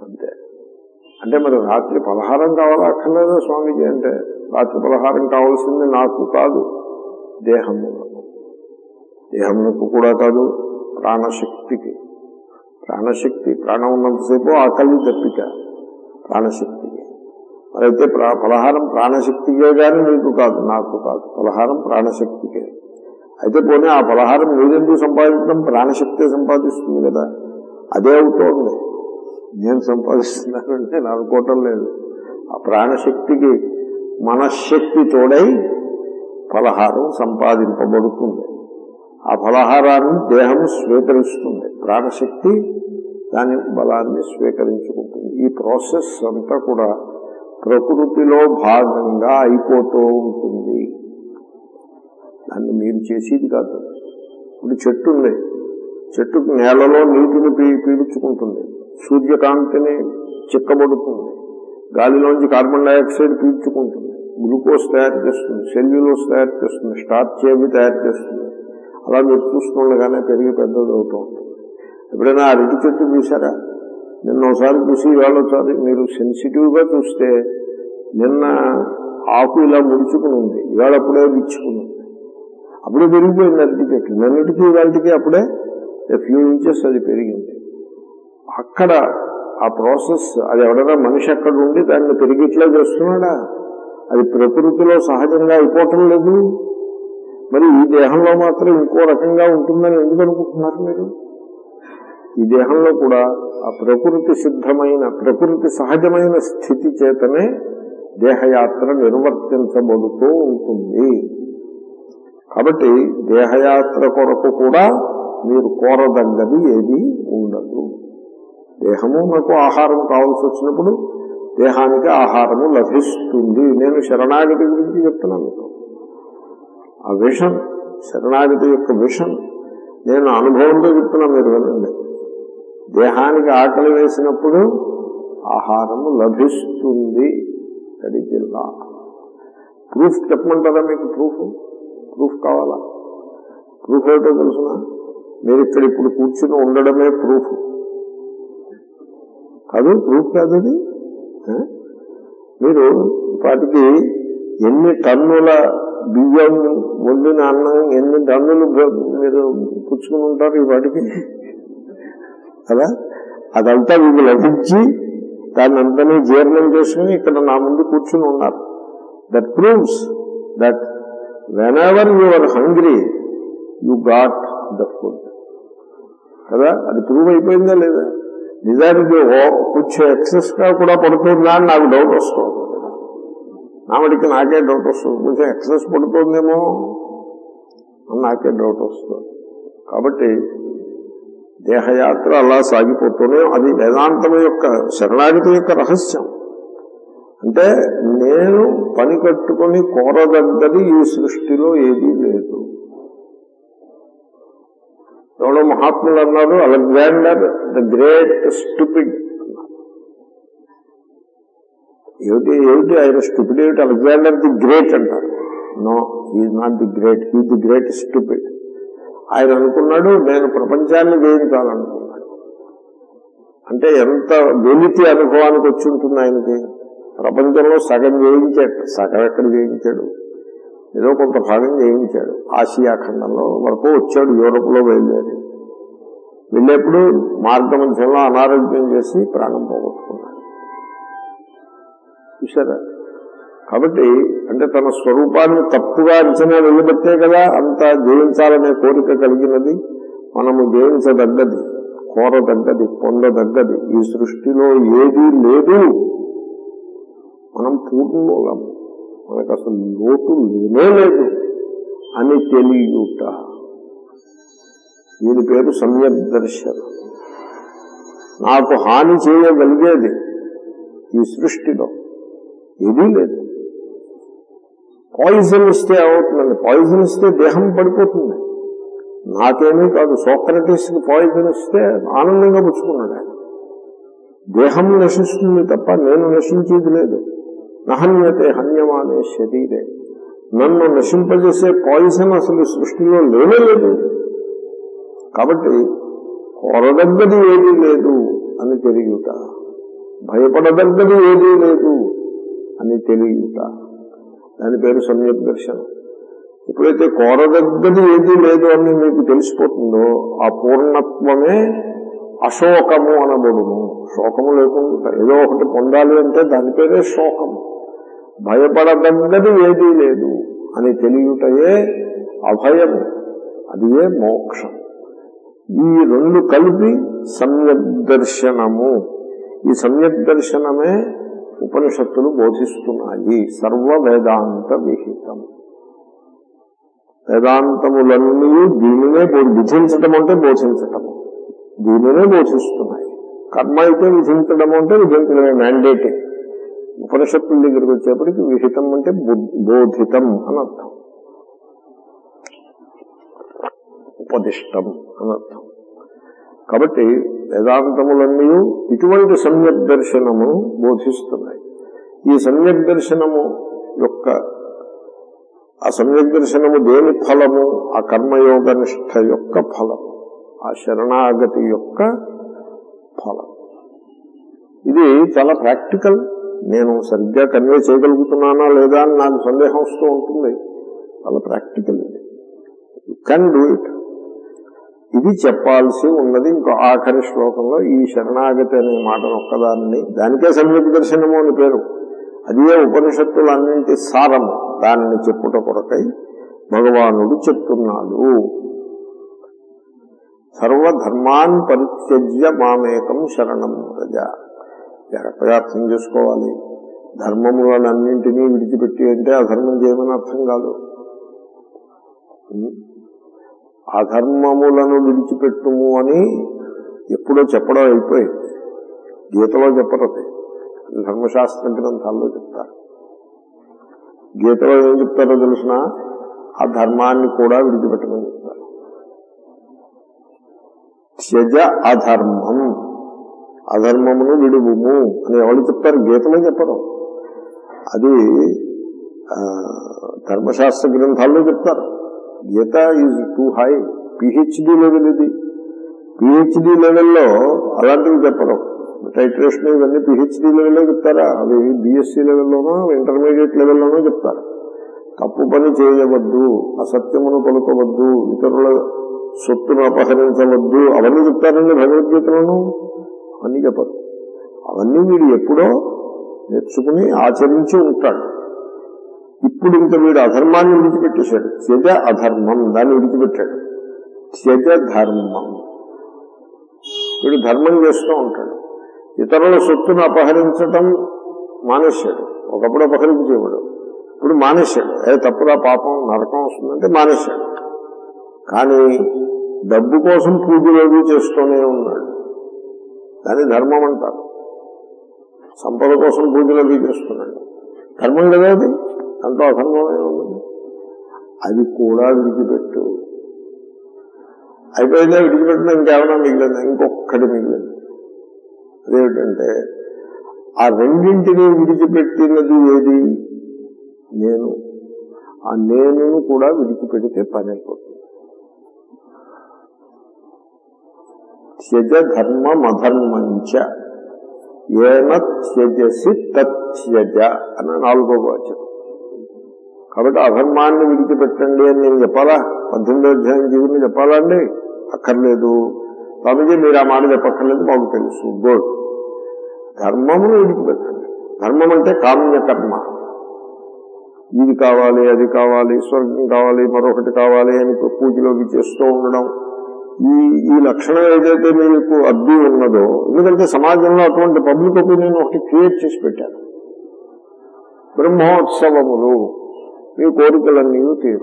అంతే అంటే మరి రాత్రి పలహారం కావాలా అక్కర్లేదా స్వామీజీ అంటే రాత్రి పలహారం కావాల్సింది నాకు కాదు దేహమునకు దేహమునకు కూడా కాదు ప్రాణశక్తికి ప్రాణశక్తి ప్రాణం ఉన్నంతసేపు ఆకలి దప్పిక ప్రాణశక్తికి మరైతే ప్రా పలహారం ప్రాణశక్తికే కానీ నీకు కాదు నాకు కాదు పలహారం ప్రాణశక్తికే అయితే పోనీ ఆ పలహారం మీరెందుకు సంపాదించడం ప్రాణశక్తి సంపాదిస్తుంది కదా అదే అవుతోంది నేను సంపాదిస్తున్నానని నేను అనుకోవటం లేదు ఆ ప్రాణశక్తికి మనశ్శక్తి తోడై పలహారం సంపాదింపబడుతుంది ఆ ఫలహారాన్ని దేహం స్వీకరిస్తుంది ప్రాణశక్తి దాని బలాన్ని స్వీకరించుకుంటుంది ఈ ప్రాసెస్ అంతా కూడా ప్రకృతిలో భాగంగా అయిపోతూ ఉంటుంది దాన్ని మీరు చేసేది కాదు ఇప్పుడు చెట్టు ఉంది చెట్టుకు నేలలో నీటిని పీ పీల్చుకుంటుంది సూర్యకాంతిని చిక్కబడుతుంది గాలిలోంచి కార్బన్ డైఆక్సైడ్ పీల్చుకుంటుంది గ్లూకోజ్ తయారు చేస్తుంది సెల్యులోస్ తయారు చేస్తుంది స్టార్చ్ ఏవి తయారు చేస్తుంది అలా మీరు చూస్తుండగానే పెరిగి పెద్దది అవుతూ ఉంటుంది ఎప్పుడైనా అరటి చెట్టు చూసారా నిన్న ఒకసారి చూసి ఇవాళ ఒకసారి మీరు సెన్సిటివ్గా చూస్తే నిన్న ఆకు ఇలా ముడుచుకుని ఉంది ఇవాళ అప్పుడే విచ్చుకుని ఉంది అప్పుడే పెరిగిపోయింది అరటి చెట్టు నిన్నటికి ఇవాళకి అప్పుడే ఫ్యూ ఇంచెస్ అది పెరిగింది అక్కడ ఆ ప్రాసెస్ అది ఎవడైనా మనిషి అక్కడ ఉండి దాన్ని పెరిగిట్లా చేస్తున్నాడా అది ప్రకృతిలో సహజంగా అయిపోవటం లేదు మరి ఈ దేహంలో మాత్రం ఇంకో రకంగా ఉంటుందని ఎందుకు అనుకుంటున్నారు మీరు ఈ దేహంలో కూడా ఆ ప్రకృతి సిద్ధమైన ప్రకృతి సహజమైన స్థితి చేతనే దేహయాత్ర నిర్వర్తించబడుతూ ఉంటుంది కాబట్టి దేహయాత్ర కొరకు కూడా మీరు కోరదగ్గది ఏది ఉండదు దేహము నాకు ఆహారం కావాల్సి వచ్చినప్పుడు దేహానికి ఆహారము లభిస్తుంది నేను శరణాగతి గురించి చెప్తున్నాను మీకు ఆ విషన్ శరణాగతి యొక్క విషన్ నేను అనుభవంతో చెప్తున్నా మీరు వినండి దేహానికి ఆకలి వేసినప్పుడు ఆహారము లభిస్తుంది అది జిల్లా ప్రూఫ్ చెప్పమంటారా మీకు ప్రూఫ్ ప్రూఫ్ కావాలా ప్రూఫ్ ఏమిటో తెలుసిన మీరు ఇక్కడ ఇప్పుడు కూర్చుని ఉండడమే ప్రూఫ్ కాదు ప్రూఫ్ కాదు అది ఆ? మీరు వాటికి ఎన్ని టన్నుల బియ్యం వండిన అన్నం ఎన్ని టన్నులు భో- మీరు పుచ్చుకుని ఉంటారు ఈ వాటికి కదా అదంతా మీకు లభించి దాన్ని అంతని జీర్ణం చేసుకుని ఇక్కడ నా ముందు కూర్చుని ఉన్నారు that proves that whenever you are hungry you got the food కదా అది ప్రూవ్ అయిపోయిందా లేదా నిజానికి ఓ కొంచెం ఎక్సెస్ గా కూడా పడుతుందా అని నాకు డౌట్ వస్తుంది నామటికి నాకే డౌట్ వస్తుంది కొంచెం ఎక్సెస్ పడుతుందేమో అని నాకే డౌట్ వస్తుంది కాబట్టి దేహయాత్ర అలా సాగిపోతూనే అది వేదాంతం యొక్క శరణాగతి యొక్క రహస్యం అంటే నేను పని కట్టుకొని కోరదగ్గది ఈ సృష్టిలో ఏదీ లేదు ఎవడో మహాత్ములు అన్నారు అలెగ్జాండర్ ద గ్రేట్ స్టూపిడ్ ఏమిటి ఏమిటి ఆయన స్టూపిడ్ ఏమిటి అలెగ్జాండర్ ది గ్రేట్ అంటారు no is not the great he the great stupid ఆయన అనుకున్నాడు నేను ప్రపంచాన్ని జయించాలనుకున్నాడు అంటే ఎంత వెలితి అనుభవానికి వచ్చి ఉంటుంది ఆయనకి ప్రపంచంలో సగం జయించాడు సగం ఎక్కడ జయించాడు ఏదో కొంత భాగం జయించాడు ఆసియా ఖండంలో వరకు వచ్చాడు యూరోప్ లో బయలుదేరి వెళ్ళేప్పుడు మార్గ మధ్యంలో అనారోగ్యం చేసి ప్రాణం పోగొట్టుకున్నాడు చూసారా కాబట్టి అంటే తన స్వరూపాన్ని తప్పుగా అంచనా వెళ్ళబట్టే కదా అంత జయించాలనే కోరిక కలిగినది మనము జయించదగ్గది కోరదగ్గది పొందదగ్గది ఈ సృష్టిలో ఏదీ లేదు మనం పూర్ణమూలం మనకు అసలు లోటు లేనే లేదు అని తెలియుట దీని పేరు సమ్యక్ దర్శనం నాకు హాని చేయగలిగేది ఈ సృష్టిలో ఏదీ లేదు పాయిజన్ ఇస్తే అవుతుందండి పాయిజన్ ఇస్తే దేహం పడిపోతుంది నాకేమీ కాదు సోక్రటీస్ కి పాయిజన్ ఇస్తే ఆనందంగా పుచ్చుకున్నాడు ఆయన దేహం నశిస్తుంది తప్ప నేను నశించేది లేదు నహన్యతే హన్యమానే శరీరే నన్ను నశింపజేసే పాయిజన్ అసలు ఈ సృష్టిలో లేనే లేదు కాబట్టి కోరదగ్గది ఏది లేదు అని తెలియట భయపడదగ్గది ఏదీ లేదు అని తెలియట దాని పేరు సమ్యక్ దర్శనం ఎప్పుడైతే కోరదగ్గది ఏదీ లేదు అని మీకు తెలిసిపోతుందో ఆ పూర్ణత్వమే అశోకము అనబడును శోకము లేకుండా ఏదో ఒకటి పొందాలి అంటే దాని పేరే శోకము భయపడదగ్గది ఏదీ లేదు అని తెలియటయే అభయము అది ఏ మోక్షం ఈ రెండు కలిపి సమ్యక్ దర్శనము ఈ సమ్యక్ దర్శనమే ఉపనిషత్తులు బోధిస్తున్నాయి సర్వ వేదాంత విహితం వేదాంతములన్నీ దీనినే బో- విధించటం అంటే బోధించటము దీనినే బోధిస్తున్నాయి కర్మ అయితే విధించడం అంటే విధించడమే మ్యాండేటే ఉపనిషత్తుల దగ్గరికి వచ్చేప్పటికి విహితం అంటే బు- బోధితం అని అర్థం ఉపదిష్టం అని అర్థం కాబట్టి వేదాంతములన్నీ ఇటువంటి సమ్యక్ దర్శనము బోధిస్తున్నాయి ఈ సమ్యక్ దర్శనము యొక్క ఆ సమ్యక్ దర్శనము దేని ఫలము ఆ కర్మయోగ నిష్ఠ యొక్క ఫలము ఆ శరణాగతి యొక్క ఫలం ఇది చాలా ప్రాక్టికల్ నేను సరిగ్గా కన్వే చేయగలుగుతున్నానా లేదా అని నాకు సందేహం వస్తూ ఉంటుంది చాలా ప్రాక్టికల్ ఇది యూ కెన్ డూ ఇట్ ఇది చెప్పాల్సి ఉన్నది ఇంకో ఆఖరి శ్లోకంలో ఈ శరణాగతి అనే మాటను ఒక్కదాన్ని దానికే సమ్యక్ దర్శనము అని పేరు అదే ఉపనిషత్తులన్నింటి సారము దానిని చెప్పుట కొరకై భగవానుడు చెప్తున్నాడు సర్వధర్మాన్ పరిత్యజ్య మామేకం శరణం ప్రజ జాగ్రత్తగా అర్థం చేసుకోవాలి ధర్మములన్నింటినీ విడిచిపెట్టి అంటే అధర్మం చేయమని అర్థం కాదు అధర్మములను విడిచిపెట్టుము అని ఎప్పుడో చెప్పడం అయిపోయింది గీతలో చెప్పరు అది. ధర్మశాస్త్ర గ్రంథాల్లో చెప్తారు గీతలో ఏం చెప్తారో తెలిసిన ఆ ధర్మాన్ని కూడా విడిచిపెట్టమని చెప్తారు త్యజ అధర్మం అధర్మమును విడువుము అని ఎవరు చెప్తారు గీతలో చెప్పరు అది ఆ, ధర్మశాస్త్ర గ్రంథాల్లో చెప్తారు Gita is too high PhD level ఇది పిహెచ్డి లెవెల్లో అలాంటివి చెప్పరు టైట్రేషన్ ఇవన్నీ పిహెచ్డి లెవెల్లో చెప్తారా అవి బిఎస్సీ లెవెల్లోనో ఇంటర్మీడియట్ లెవెల్లోనో చెప్తారు తప్పు పని చేయవద్దు అసత్యమును పలుకోవద్దు ఇతరుల సొత్తును అపహరించవద్దు అవన్నీ చెప్తారండి భగవద్గీతలోను అవన్నీ చెప్పరు అవన్నీ వీడు ఎప్పుడో నేర్చుకుని ఆచరించి ఉంటాడు ఇప్పుడు ఇంకా వీడు అధర్మాన్ని విడిచిపెట్టేశాడు త్యజ అధర్మం దాన్ని విడిచిపెట్టాడు త్యజ ధర్మం వీడు ధర్మం చేస్తూ ఉంటాడు ఇతరుల సొత్తును అపహరించటం మానేశాడు ఒకప్పుడు అపహరించేవాడు ఇప్పుడు మానేశాడు ఏ తప్పురా పాపం నరకం వస్తుందంటే మానేశాడు కానీ డబ్బు కోసం పూజలు అవి చేస్తూనే ఉన్నాడు దాన్ని ధర్మం అంటారు సంపద కోసం పూజలు అవి చేస్తున్నాడు ధర్మం కదా అది దాంట్లో అధర్మమే ఉంది అది కూడా విడిచిపెట్టు అయిపోయిందా విడిచిపెట్టినా ఇంకేమైనా మిగిలిందా ఇంకొక్కటి మిగిలింది అదేమిటంటే ఆ రెండింటిని విడిచిపెట్టినది ఏది నేను ఆ నేను కూడా విడిచిపెడితే పని అయిపోతుంది త్యజ ధర్మమధర్మంచ ఏన త్యజసి తత్యజ అని నాలుగో వాచకం కాబట్టి అధర్మాన్ని విడిచిపెట్టండి అని నేను చెప్పాలా పద్దెనిమిదో అధ్యాయం జీవుని చెప్పాలా అండి అక్కర్లేదు స్వామిజీ మీరు ఆ మాట చెప్పక్కర్లేదు మాకు తెలుసు గుడ్ ధర్మమును విడిచిపెట్టండి ధర్మం అంటే కామ్యకర్మ ఇది కావాలి అది కావాలి స్వర్గం కావాలి మరొకటి కావాలి అని పూజలు అవి చేస్తూ ఉండడం ఈ ఈ లక్షణం ఏదైతే మీకు అడ్డు ఉన్నదో ఎందుకంటే సమాజంలో అటువంటి పబ్లిక్ ఒపీనియన్ ఒకటి క్రియేట్ చేసి పెట్టారు బ్రహ్మోత్సవములు మీ కోరికలన్నీ తీరు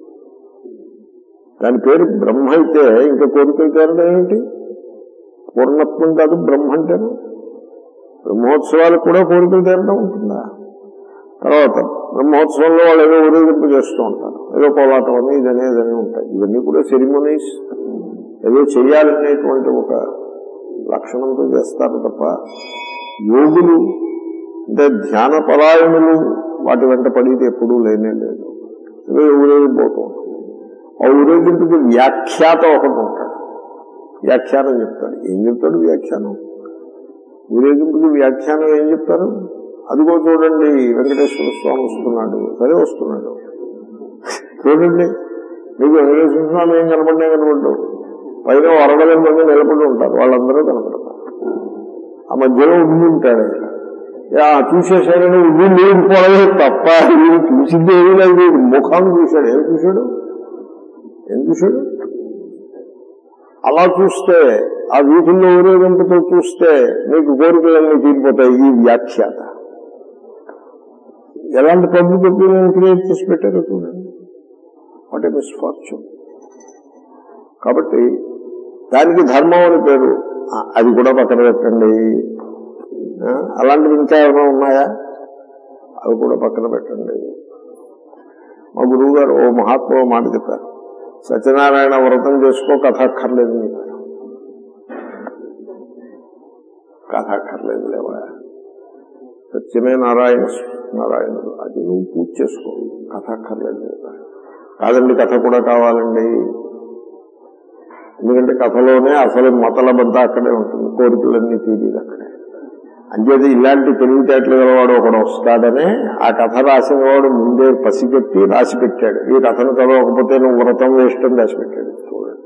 దాని పేరు బ్రహ్మ అయితే ఇంకా కోరికలు తీరడం ఏంటి పూర్ణత్వం కాదు బ్రహ్మ అంటేను బ్రహ్మోత్సవాలకు కూడా కోరికలు తీరడం ఉంటుందా తర్వాత బ్రహ్మోత్సవంలో వాళ్ళు ఏదో ఊరేగింపు చేస్తూ ఉంటారు ఏదో కోలాటం అని ఇదని ఇదని ఉంటాయి ఇవన్నీ కూడా సెరిమనీస్ ఏదో చేయాలనేటువంటి ఒక లక్షణంతో చేస్తారు తప్ప యోగులు అంటే ధ్యాన పరాయణులు వాటి వెంట పడేది ఎప్పుడూ లేనే లేదు ఏదో ఊరేగిపోతూ ఉంటుంది ఆ ఊరేగింపుకి వ్యాఖ్యాత ఒకటి ఉంటాడు వ్యాఖ్యానం చెప్తాడు ఏం చెప్తాడు వ్యాఖ్యానం ఊరేగింపుకి వ్యాఖ్యానం ఏం చెప్తారు అదిగో చూడండి వెంకటేశ్వర స్వామి వస్తున్నాడు సరే వస్తున్నాడు చూడండి మీకు వెంకటేశ్వర స్వామి ఏం కనపడినా కనపడ్డు పైన అరవై మంది నిలబడి ఉంటారు వాళ్ళందరూ కనపడతారు ఆ మధ్యలో ఉండి ఉంటాడు ఆయన. యా, చూసేశాడని ఉద్ది నీరు పోవడమే తప్ప వీడు చూసింది ఏమీ లేదు వీడు ముఖాన్ని చూశాడు ఏం చూశాడు ఏం చూశాడు అలా చూస్తే ఆ వీధుల్లో ఊరేగింపుతో చూస్తే మీకు కోరికలన్నీ తీరిపోతాయి ఈ వ్యాఖ్యాత ఎలాంటి పబ్లిక్ ఒపీనియన్ క్రియేట్ చేసి పెట్టారో చూడండి వాట్ ఏ మిస్ఫార్చ్యూన్ కాబట్టి దానికి ధర్మం అని పేరు ఆ, అది కూడా పక్కన పెట్టండి ఆ, అలాంటివి ఇంకా ఏమైనా ఉన్నాయా అవి కూడా పక్కన పెట్టండి మా గురువు గారు ఓ మహాత్మ ఓ మాట చెప్పారు సత్యనారాయణ వ్రతం చేసుకో కథ అక్కర్లేదు నీకు కథ అక్కర్లేదు లేవా సత్యమే నారాయణ నారాయణుడు అది నువ్వు పూజ చేసుకో కథ అక్కర్లేదు నీకు. కాదండి కథ కూడా కావాలండి ఎందుకంటే కథలోనే అసలు మతలబంతా అక్కడే ఉంటుంది కోరికలన్నీ తీరేది అక్కడే అంచేది ఇలాంటి తెలివితేటలు గలవాడు ఒకడు వస్తాడనే ఆ కథ రాసిన వాడు ముందే పసిగట్టి రాసి పెట్టాడు ఈ కథను చదవకపోతే నువ్వు వ్రతం వేస్ట్ అని రాసి పెట్టాడు చూడండి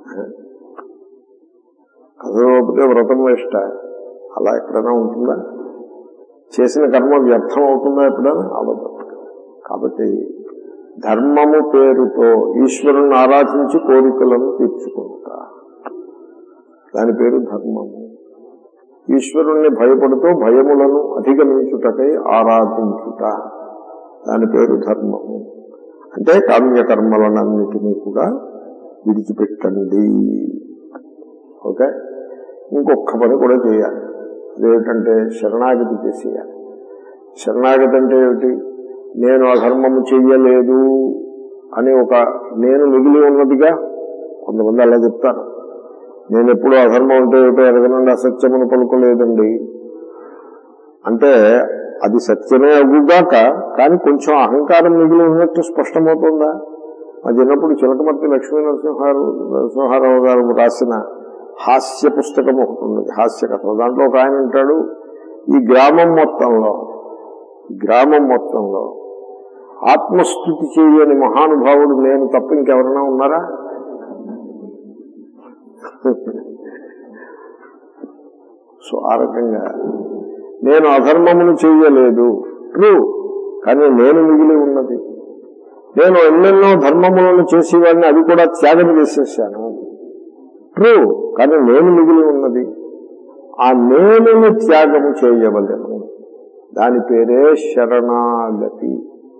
కథ చదవకపోతే వ్రతం వేస్ట్ అలా ఎక్కడైనా ఉంటుందా చేసిన కర్మ వ్యర్థం అవుతుందా ఎప్పుడైనా అబద్ధం కాబట్టి ధర్మము పేరుతో ఈశ్వరుని ఆరాధించి కోరికలను తీర్చుకుంటా దాని పేరు ధర్మము ఈశ్వరుణ్ణి భయపడుతూ భయములను అధిగమించుటకై ఆరాధించుట దాని పేరు ధర్మము అంటే కామ్యకర్మలనన్నిటినీ కూడా విడిచిపెట్టండి ఓకే ఇంకొక పని కూడా చేయాలి అదేమిటంటే శరణాగతి చేసేయాలి శరణాగతి అంటే ఏమిటి నేను అధర్మము చెయ్యలేదు అని ఒక నేను మిగిలి ఉన్నదిగా కొంతమంది అలా చెప్తారు నేను ఎప్పుడు అధర్మం అంటే ఏమిటో ఎరగనండి అసత్యమును పలుకోలేదండి అంటే అది సత్యమే అగుగాక కానీ కొంచెం అహంకారం మిగిలి ఉన్నట్టు స్పష్టమవుతుందా మా చిన్నప్పుడు చిలకమర్తి లక్ష్మీ నరసింహారు నరసింహారావు గారు రాసిన హాస్య పుస్తకం ఒకటి ఉన్నది హాస్య కథ దాంట్లో ఒక ఆయన అంటాడు ఈ గ్రామం మొత్తంలో ఈ గ్రామం మొత్తంలో ఆత్మస్థుతి చేయని మహానుభావుడు నేను తప్ప ఇంకెవరైనా ఉన్నారా సో ఆ రకంగా నేను అధర్మమును చెయ్యలేదు ట్రూ కానీ నేను మిగిలి ఉన్నది నేను ఎన్నెన్నో ధర్మములను చేసేవాడిని అది కూడా త్యాగం చేసేసాను ట్రూ కానీ నేను మిగిలి ఉన్నది ఆ నేనుని త్యాగము చేయవలెను దాని పేరే శరణాగతి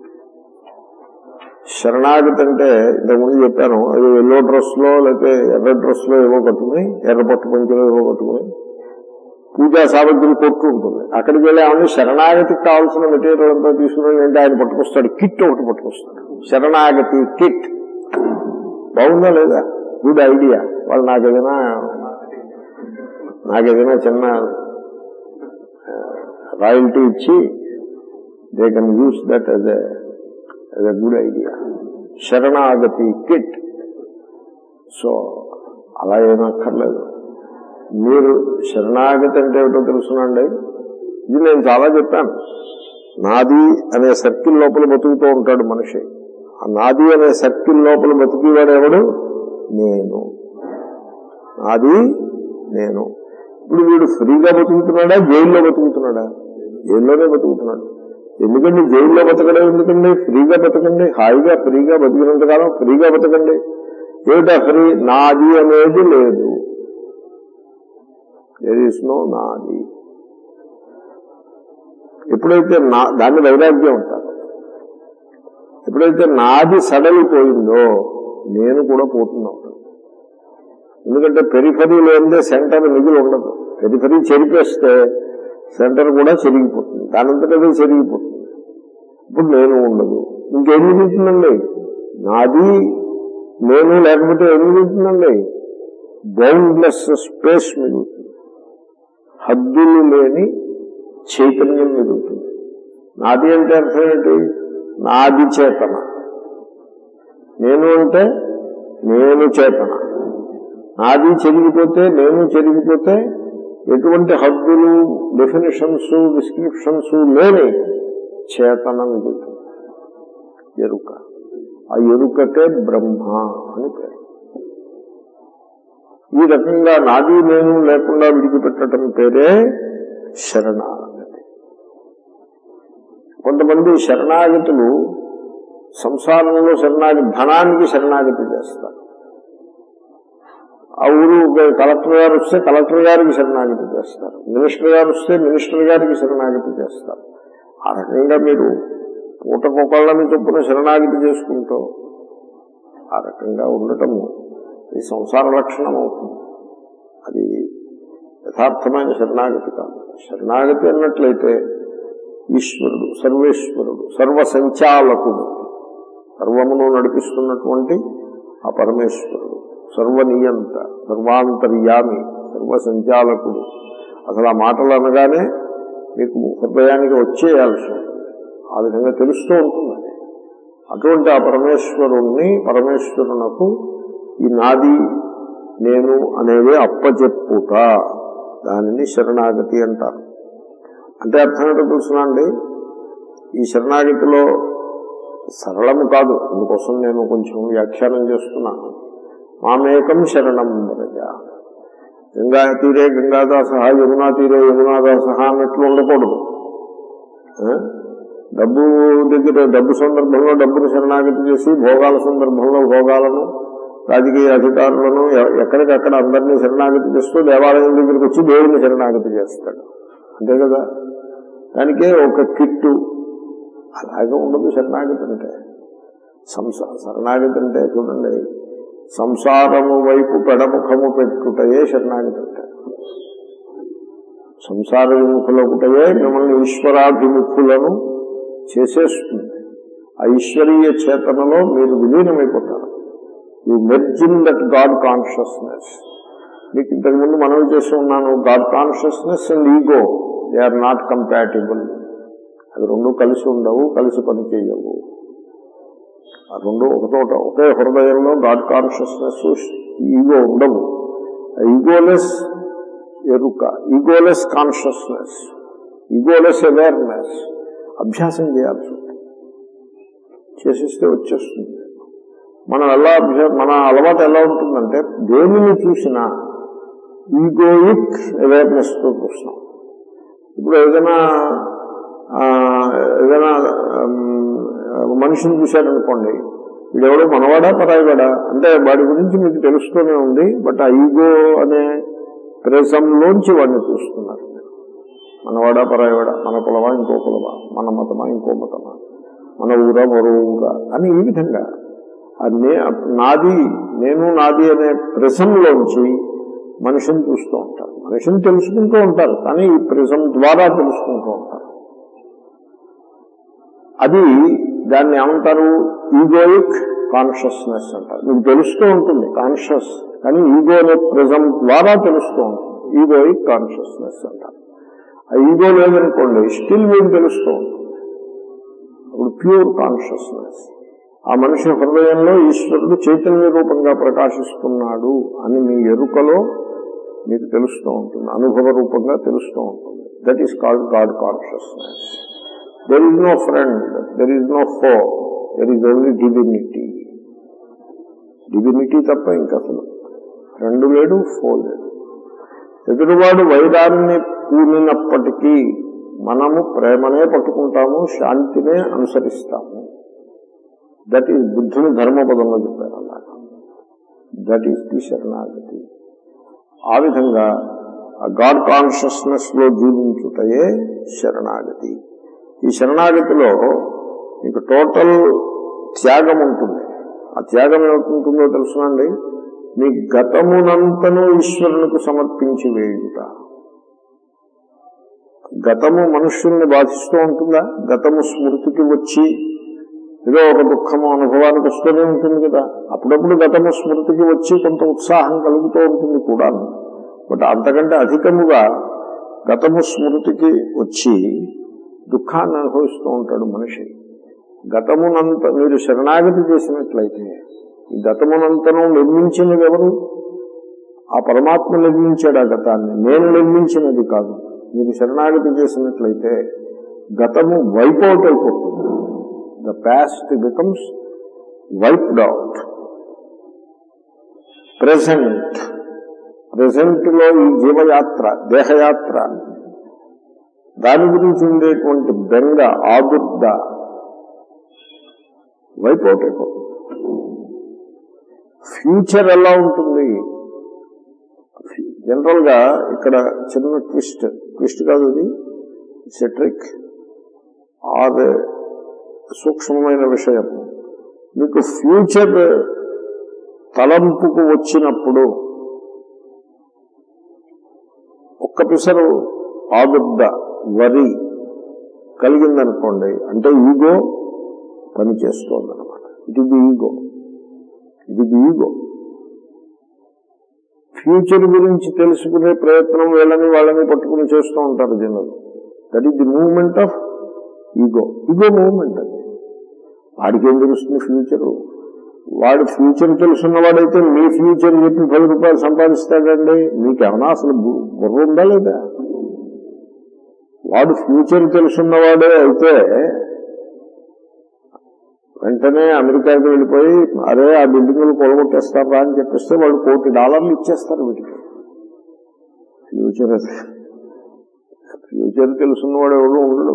శరణాగతి అంటే ఇంతకుముందు చెప్పాను అది ఎల్లో డ్రెస్ లో లేకపోతే ఎర్ర డ్రెస్ లో ఏవో కట్టుకుని ఎర్ర పట్టు పంచులో ఏవో కట్టుకుని పూజా సామగ్రి కొట్టు ఉంటుంది అక్కడికి వెళ్ళి ఏమన్నా శరణాగతికి కావాల్సిన మెటీరియల్ అంతా తీసుకుని అంటే ఆయన పట్టుకొస్తాడు కిట్ ఒకటి పట్టుకొస్తాడు శరణాగతి కిట్ బాగుందా లేదా గుడ్ ఐడియా వాళ్ళు నాకేదైనా నాకేదైనా చిన్న రాయల్టీ ఇచ్చి they can use that as a good idea శరణాగతి కిట్ సో అలా ఏమక్కర్లేదు మీరు శరణాగతి అంటే ఏమిటో తెలుసునండి ఇది నేను చాలా చెప్పాను నాది అనే సర్కిల్ లోపల బతుకుతూ ఉంటాడు మనిషి ఆ నాది అనే సర్కిల్ లోపల బతికేవాడు ఎవడు నేను నాది నేను ఇప్పుడు వీడు ఫ్రీగా బతుకుతున్నాడా జైల్లో బతుకుతున్నాడా జైల్లోనే బతుకుతున్నాడు ఎందుకండి జైల్లో బతకడం ఎందుకండి ఫ్రీగా బతకండి హాయిగా ఫ్రీగా బతికినంతకాలం ఫ్రీగా బతకండి ఏమిటా ఫ్రీ నాది అనేది లేదు దెర్ ఇస్ నో నాది ఎప్పుడైతే నా దాన్ని వైరాగ్యం ఉంటారు ఎప్పుడైతే నాది సడలిపోయిందో నేను కూడా పోతున్నా ఎందుకంటే పెరిఫరీ లేనిదే సెంటర్ మిగిలి ఉండదు పెరిఫరీ చెరిపేస్తే సెంటర్ కూడా చెరిగిపోతుంది దానంతటా చెరిగిపోతుంది ఇప్పుడు నేను ఉండదు ఇంకేం మిగులుతుందండి నాది నేను లేకపోతే ఏం మిగులుతుందండి బౌండ్లెస్ స్పేస్ మిగులుతుంది హద్దులు లేని చైతన్యం మిగులుతుంది నాది అంటే అర్థం ఏంటి నాది చేతన నేను అంటే నేను చేతన నాది చెరిగిపోతే నేను చెరిగిపోతే ఎటువంటి హద్దులు డెఫినేషన్స్ డిస్క్రిప్షన్స్ లేని చేతన మిగులుతుంది ఎరుక ఆ ఎరుకకే బ్రహ్మ అని పేరు ఈ రకంగా నాది నేను లేకుండా విడిచిపెట్టడం పేరే శరణాగతి కొంతమంది శరణాగతులు సంసారంలో శరణాగతి ధనానికి శరణాగతి చేస్తారు ఆ ఊరు కలెక్టర్ గారు వస్తే కలెక్టర్ గారికి శరణాగతి చేస్తారు మినిస్టర్ గారు వస్తే మినిస్టర్ గారికి శరణాగతి చేస్తారు ఆ రకంగా మీరు పూటకొకళ్ళని చొప్పున శరణాగతి చేసుకుంటూ ఆ రకంగా ఉండటము ఈ సంసార లక్షణం అవుతుంది అది యథార్థమైన శరణాగతి కాదు శరణాగతి అన్నట్లయితే ఈశ్వరుడు సర్వేశ్వరుడు సర్వ సంచాలకుడు సర్వమును నడిపిస్తున్నటువంటి ఆ పరమేశ్వరుడు సర్వనియంత సర్వాంతర్యామి సర్వ సంచాలకుడు అసలు ఆ మాటలు అనగానే మీకు హృదయానికి వచ్చేయాల్సి ఉంటుంది ఆ విధంగా తెలుస్తూ ఉంటుంది అటువంటి ఆ పరమేశ్వరుణ్ణి పరమేశ్వరునకు ఈ నాది నేను అనేవి అప్పచెప్పుట దానిని శరణాగతి అంటారు అంటే అర్థం ఏంటో తెలుసునండి ఈ శరణాగతిలో సరళము కాదు అందుకోసం నేను కొంచెం వ్యాఖ్యానం చేస్తున్నాను మామేకం శరణం వరజ గంగా తీరే గంగాదాస యమునా తీరే యమునాదాస అన్నట్లు ఉండకూడదు ఆ? డబ్బు దగ్గర డబ్బు సందర్భంలో డబ్బును శరణాగతి చేసి భోగాల సందర్భంలో భోగాలను రాజకీయ అధికారులను ఎ- ఎక్కడికక్కడ అందరినీ శరణాగతి చేస్తూ దేవాలయం దగ్గరికి వచ్చి దేవుడిని శరణాగతి చేస్తాడు అంతే కదా దానికే ఒక కిట్టు అలాగే ఉండదు శరణాగతి అంటే సంస శరణాగతి అంటే చూడండి సంసారము వైపు పెడముఖము పెట్టుటయే శరణాగతి అంటే సంసార విముఖులకుటయే మిమ్మల్ని ఈశ్వరాభిముఖులను చేసేస్తుంది ఆ ఈశ్వరీయ చేతనలో మీరు విలీనమైపోతారు you merge in that God consciousness మీకు ఇంతకుముందు మనవి చేసి ఉన్నాను God consciousness and ego they are not compatible అవి రెండు కలిసి ఉండవు కలిసి పని చేయవు ఆ రెండు ఒకచోట ఒకే హృదయంలో గాడ్ కాన్షియస్నెస్ ఈగో ఉండవు ఈగోలెస్ ఎరుక ఈగోలెస్ కాన్షియస్నెస్ ఈగోలెస్ అవేర్నెస్ అభ్యాసం చేయాల్సి ఉంటుంది చేసిస్తే వచ్చేస్తుంది మనం ఎలా అభ్యా మన అలవాటు ఎలా ఉంటుందంటే దేనిని చూసినా ఈగోయిక్ అవేర్నెస్ తో చూస్తాం ఇప్పుడు ఏదైనా ఆ, ఏదైనా ఆమ్, మనిషిని చూశారనుకోండి వీడెవడో మనవాడా పరాయివాడా అంటే వాడి గురించి మీకు తెలుస్తూనే ఉంది బట్ ఆ ఈగో అనే ప్రేసంలోంచి వాడిని చూస్తున్నారు మీరు. మనవాడా పరాయివాడా మన కులమా ఇంకో కులమా మన మతమా ఇంకో మతమా మన ఊరా మరో ఊరా అని ఈ విధంగా ఆ నే- నాది నేను నాది అనే ప్రిజంలోంచి మనిషిని చూస్తూ ఉంటారు మనిషిని తెలుసుకుంటూ ఉంటారు కానీ ఈ ప్రిజం ద్వారా తెలుసుకుంటూ ఉంటారు అది దాన్ని ఏమంటారు ఈగోయిక్ కాన్షియస్నెస్ అంటారు మీకు తెలుస్తూ ఉంటుంది కాన్షియస్ కానీ ఈగో అనే ప్రిజం ద్వారా తెలుస్తూ ఉంటుంది ఈగోయిక్ కాన్షియస్నెస్ అంటారు ఆ ఈగో లేదనుకోండి స్టిల్ మీకు తెలుస్తూ ఉంటుంది అప్పుడు ప్యూర్ కాన్షియస్నెస్ ఆ మనిషి హృదయంలో ఈశ్వరుడు చైతన్య రూపంగా ప్రకాశిస్తున్నాడు అని మీ ఎరుకలో మీకు తెలుస్తూ ఉంటుంది అనుభవ రూపంగా తెలుస్తూ ఉంటుంది that is called God consciousness there is no friend there is no foe there is only divinity divinity తప్ప ఇంకా అసలు ఫ్రెండ్ లేడు ఫో లేడు ఎదురువాడు వైరాన్ని కూలినప్పటికీ మనము ప్రేమనే పట్టుకుంటాము శాంతినే అనుసరిస్తాము దట్ ఈస్ బుద్ధుని ధర్మపదంలో చెప్పారు అన్నమాట దట్ ఈస్ ది శరణాగతి ఆ విధంగా గాడ్ కాన్షియస్నెస్ లో జీవించుటయే శరణాగతి ఈ శరణాగతిలో మీకు టోటల్ త్యాగం ఉంటుంది ఆ త్యాగం ఏమవుతుంటుందో తెలుసునండి మీ గతమునంతను ఈశ్వరునికి సమర్పించి వేయుట గతము మనుష్యుల్ని బాధిస్తూ ఉంటుందా గతము స్మృతికి వచ్చి ఏదో ఒక దుఃఖము అనుభవానికి వస్తూనే ఉంటుంది కదా అప్పుడప్పుడు గతము స్మృతికి వచ్చి కొంత ఉత్సాహం కలుగుతూ ఉంటుంది కూడా బట్ అంతకంటే అధికముగా గతము స్మృతికి వచ్చి దుఃఖాన్ని అనుభవిస్తూ ఉంటాడు మనిషి గతమునంత మీరు శరణాగతి చేసినట్లయితే ఈ గతమునంతను నిర్మించినది ఎవరు ఆ పరమాత్మ నిర్మించాడు ఆ గతాన్ని నేను నిర్మించినది కాదు మీరు శరణాగతి చేసినట్లయితే గతము వైప్ అవుట్ అయిపోతుంది the past becomes wiped out present present లో ఈ జీవయాత్ర దేహయాత్ర దాని గురించి ఉండేటువంటి బెంగ ఆదుర్ద వైప్ అవుట్ అయిపోతుంది ఫ్యూచర్ ఎలా ఉంటుంది జనరల్ గా ఇక్కడ చిన్న ట్విస్ట్ ట్విస్ట్ కాదు ఇది సెట్రిక్ ఆర్ సూక్ష్మమైన విషయం మీకు ఫ్యూచర్ తలంపుకు వచ్చినప్పుడు ఒక్క పిసరు ఆదుర్ద వరి కలిగిందనుకోండి అంటే ఈగో పని చేస్తోంది అనమాట ఇట్ ఇది ఈగో ఇది ఈగో ఫ్యూచర్ గురించి తెలుసుకునే ప్రయత్నం వీళ్ళని వాళ్ళని పట్టుకుని చేస్తూ ఉంటారు జనులు that is the movement of ego ego movement అది వాడికి ఏం తెలుస్తుంది ఫ్యూచర్ వాడు ఫ్యూచర్ తెలుసున్నవాడైతే మీ ఫ్యూచర్ చెప్పి పది రూపాయలు సంపాదిస్తాడండి మీకేమన్నా అసలు బు- బుర్ర ఉందా లేదా వాడు ఫ్యూచర్ తెలుసున్నవాడే అయితే వెంటనే అమెరికాకి వెళ్ళిపోయి అరే ఆ బిల్డింగ్లు కొలగొట్టేస్తారా అని చెప్పిస్తే వాళ్ళు కోటి డాలర్లు ఇచ్చేస్తారు వీటికి ఫ్యూచర్ అది. ఫ్యూచర్ తెలుసున్నవాడు ఎవడు ఉండడు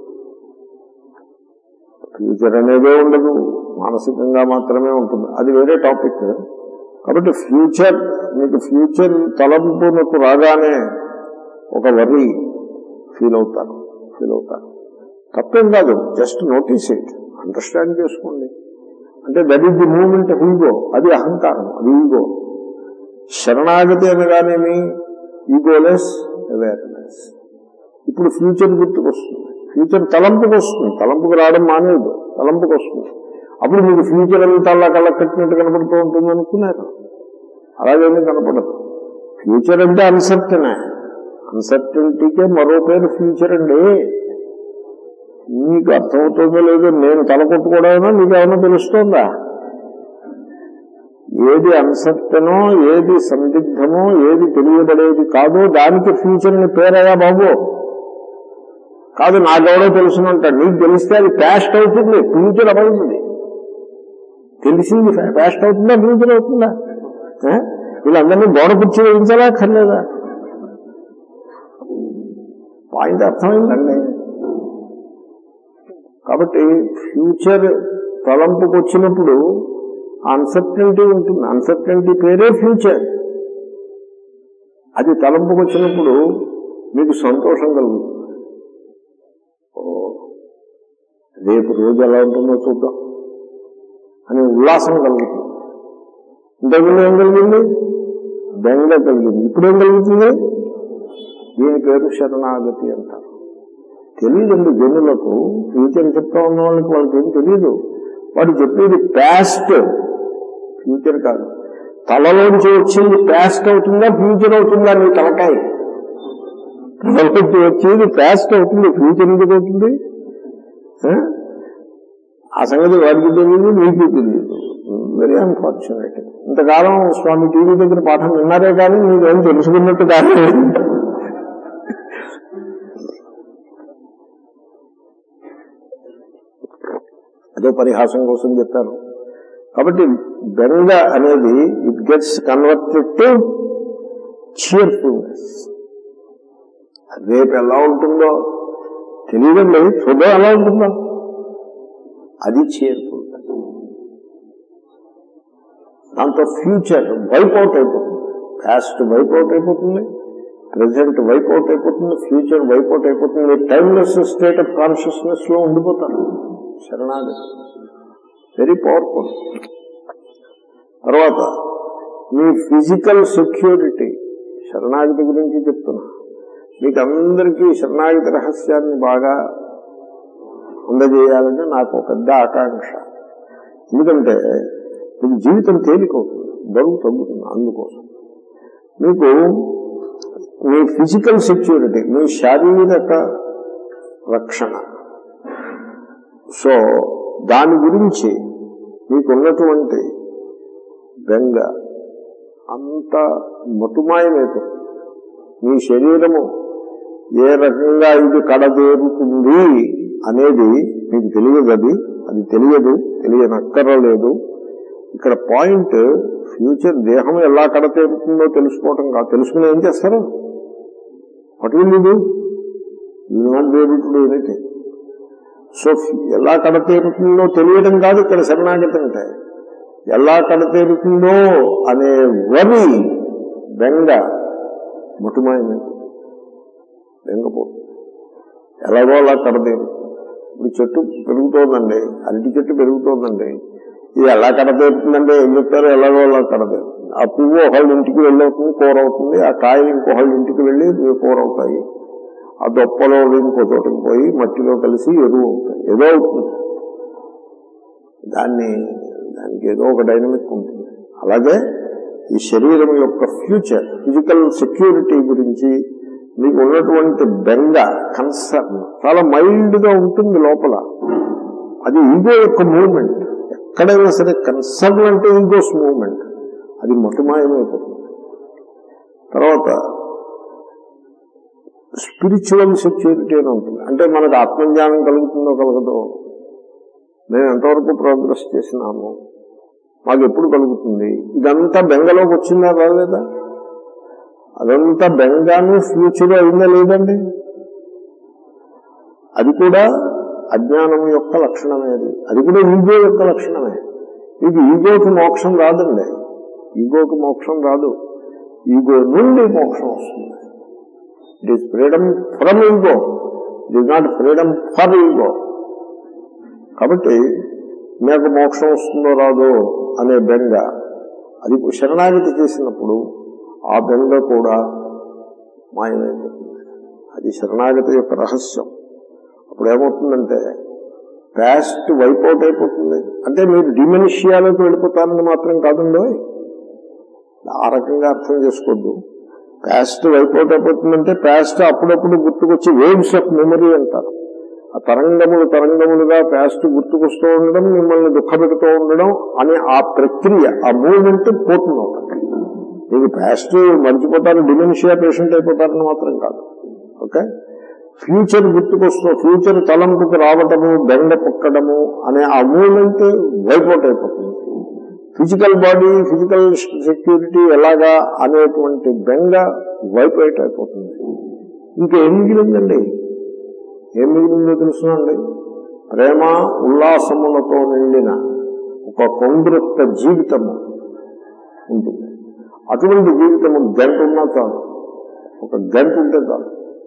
ఫ్యూచర్ అనేదే ఉండదు మానసికంగా మాత్రమే ఉంటుంది అది వేరే టాపిక్ కాబట్టి ఫ్యూచర్ మీకు ఫ్యూచర్ తలంపునకు రాగానే ఒక వరి ఫీల్ అవుతారు ఫీల్ అవుతారు తప్పేం కాదు జస్ట్ నోటీస్ ఇట్ అండర్స్టాండ్ చేసుకోండి అంటే that is the moment of ego అది అహంకారం అది ఈగో శరణాగతి అనగానేమి ఈగోలెస్ అవేర్నెస్ ఇప్పుడు ఫ్యూచర్ గుర్తుకొస్తుంది ఫ్యూచర్ తలంపుకు వస్తుంది తలంపుకు రావడం మానేది తలంపుకు వస్తుంది అప్పుడు మీకు ఫ్యూచర్ అంతా అలా కళ్ళ కట్టినట్టు కనపడుతూ ఉంటుంది అనుకున్నారు అలాగేమీ కనపడదు ఫ్యూచర్ అంటే అన్సర్టనే అన్సర్టనిటీకే మరో పేరు ఫ్యూచర్ అండి మీకు అర్థమవుతుందో లేదో నేను తల కొట్టుకోవడమైనా మీకు ఏమైనా తెలుస్తోందా ఏది అన్సర్టనో ఏది సందిగ్ధమో ఏది తెలియబడేది కాదో దానికి ఫ్యూచర్ ని పేరయ్యా బాబు కాదు నాకెవడో తెలుసునంటాడు నీకు తెలిస్తే అది ప్యాస్ట్ అవుతుంది ఫ్యూచర్ అవుతుంది తెలిసింది ప్యాస్ట్ అవుతుందా ఫ్యూచర్ అవుతుందా ఆ? వీళ్ళందరినీ గోడ కుర్చీ వేయించాలా అక్కర్లేదా పాయింట్ అర్థమైందండి కాబట్టి ఫ్యూచర్ తలంపుకు వచ్చినప్పుడు అన్సర్టనిటీ ఉంటుంది అన్సర్టనిటీ పేరే ఫ్యూచర్ అది తలంపుకు వచ్చినప్పుడు మీకు సంతోషం కలుగుతుంది ఓ రేపు రోజు ఎలా ఉంటుందో చూద్దాం అని ఉల్లాసం కలుగుతుంది ఇంతకుముందు ఏం కలిగింది బెంగ కలిగింది ఇప్పుడేం కలుగుతుంది దీని పేరు శరణాగతి అంటారు తెలియదండి జనులకు ఫ్యూచర్ చెప్తా ఉన్న వాళ్ళకి వాళ్ళకి ఏం తెలియదు వాడు చెప్పేది ప్యాస్ట్ ఫ్యూచర్ కాదు తలలోంచి వచ్చింది ప్యాస్ట్ అవుతుందా ఫ్యూచర్ అవుతుందా నీ తలకాయ తలలోంచి వచ్చేది ప్యాస్ట్ అవుతుంది ఫ్యూచర్ ఎందుకు అవుతుంది ఆ? ఆ సంగతి వాడికి తెలియదు నీకు తెలియదు వెరీ అన్ఫార్చునేట్ ఇంతకాలం స్వామి టీవీ దగ్గర పాఠం విన్నారే కానీ నీకేం తెలుసుకున్నట్టు కాదు అదే పరిహాసం కోసం చెప్పాను కాబట్టి బెంగ అనేది it gets converted to cheerfulness రేపు ఎలా ఉంటుందో తెలియదండి చూద్దాం ఎలా ఉంటుందో అది చియర్ఫుల్నెస్ దాంతో ఫ్యూచర్ వైప్ అవుట్ అయిపోతుంది పాస్ట్ వైప్ అవుట్ అయిపోతుంది ప్రజెంట్ వైప్ అవుట్ అయిపోతుంది ఫ్యూచర్ వైప్ అవుట్ అయిపోతుంది టైమ్లెస్ స్టేట్ ఆఫ్ కాన్షియస్నెస్ లో ఉండిపోతారు శరణాగతి వెరీ పవర్ఫుల్ తర్వాత మీ ఫిజికల్ సెక్యూరిటీ శరణాగతి గురించి చెప్తున్నా మీకు అందరికీ శరణాగతి రహస్యాన్ని బాగా అందజేయాలని నాకు ఒక పెద్ద ఆకాంక్ష ఎందుకంటే మీకు జీవితం తేలికవుతుంది బరువు తగ్గుతుంది అందుకోసం మీకు మీ ఫిజికల్ సెక్యూరిటీ మీ శారీరక రక్షణ సో దాని గురించి మీకున్నటువంటి బెంగ అంత మటుమాయమైపోతుంది మీ శరీరము ఏ రకంగా ఇది కడదేరుతుంది అనేది మీకు తెలియదు అది అది తెలియదు తెలియనక్కరలేదు ఇక్కడ పాయింట్ ఫ్యూచర్ దేహం ఎలా కడతేరుతుందో తెలుసుకోవటం కాదు తెలుసుకుని ఏం చేస్తారు what will you you not be able to do anything so ఎలా కడతేరుతుందో తెలియడం కాదు ఇక్కడ శరణాగతి అంటే ఎలా కడతేరుతుందో అనే వరి బెంగ మటుమాయమే బెంగపోతుంది ఎలాగో అలా కడతేరుతుంది ఇప్పుడు చెట్టు పెరుగుతోందండి అరటి చెట్టు పెరుగుతోందండి ఇది ఎలా కడతేరుతుందంటే ఏం చెప్తారో ఎలాగో అలా కడతేరుతుంది ఆ పువ్వు ఒకళ్ళ ఇంటికి వెళ్ళవుతుంది కూర అవుతుంది ఆ కాయలు ఇంకొకళ్ళ ఇంటికి వెళ్ళి కూర అవుతాయి ఆ దొప్పలో ఇంకో చోటకి పోయి మట్టిలో కలిసి ఎరువు అవుతాయి ఏదో అవుతుంది దాన్ని దానికి ఏదో ఒక డైనమిక్ ఉంటుంది అలాగే ఈ శరీరం యొక్క ఫ్యూచర్ ఫిజికల్ సెక్యూరిటీ గురించి మీకు ఉన్నటువంటి బెంగ కన్సర్న్ చాలా మైల్డ్ గా ఉంటుంది లోపల అది ఈగో యొక్క మూవ్మెంట్ ఎక్కడైనా సరే కన్సర్న్ అంటే ఈగోస్ మూవ్మెంట్ అది మటుమాయమైపోతుంది తర్వాత స్పిరిచువల్ సెక్యూరిటీ అని ఉంటుంది అంటే మనకు ఆత్మజ్ఞానం కలుగుతుందో కలగదో మేము ఎంతవరకు ప్రోగ్రెస్ చేసినాము మాకు ఎప్పుడు కలుగుతుంది ఇదంతా బెంగలోకి వచ్చిందా రాలేదా అదంతా బెంగాను ఫ్యూచర్ అయిందా లేదండి అది కూడా అజ్ఞానం యొక్క లక్షణమే అది అది కూడా ఈగో యొక్క లక్షణమే ఇది ఈగోకి మోక్షం రాదండి ఈగోకి మోక్షం రాదు ఈగో నుండి మోక్షం వస్తుంది it is freedom from ego it is not freedom for ego కాబట్టి మీకు మోక్షం వస్తుందో రాదో అనే బెంగ అది శరణాగతి చేసినప్పుడు ఆ బెంగ కూడా మాయమైపోతుంది అది శరణాగతి యొక్క రహస్యం అప్పుడు ఏమవుతుందంటే ప్యాస్ట్ వైప్ అవుట్ అయిపోతుంది అంటే మీరు డిమెన్షియాలోకి వెళ్ళిపోతారని మాత్రం కాదండో ఆ రకంగా అర్థం చేసుకోవద్దు ప్యాస్ట్ వైప్ అవుట్ అయిపోతుందంటే ప్యాస్ట్ అప్పుడప్పుడు గుర్తుకొచ్చి వేవ్స్ ఆఫ్ మెమరీ అంటారు ఆ తరంగములు తరంగములుగా ప్యాస్ట్ గుర్తుకొస్తూ ఉండడం మిమ్మల్ని దుఃఖపెడుతూ ఉండడం అనే ఆ ప్రక్రియ ఆ మూవ్మెంట్ పోతుంది ఒకటి మీకు ప్యాస్ట్ మర్చిపోతారు డిమెన్షియా పేషెంట్ అయిపోతారని మాత్రం కాదు ఓకే ఫ్యూచర్ గుర్తుకొస్తూ ఫ్యూచర్ తలంపుకు రావటము బెండ పుక్కడము అనే ఆ మూమెంట్ వైపౌట్ అయిపోతుంది ఫిజికల్ బాడీ ఫిజికల్ సెక్యూరిటీ ఎలాగా అనేటువంటి బెంగ వైపౌట్ అయిపోతుంది ఇంకా ఏం మిగిలిందండి ఏం మిగిలిందో తెలుసునండి ప్రేమ ఉల్లాసములతో నిండిన ఒక కొందృత్త జీవితము ఉంటుంది అటువంటి జీవితము గంట ఉన్నా చాలు ఒక గంట ఉంటే చాలు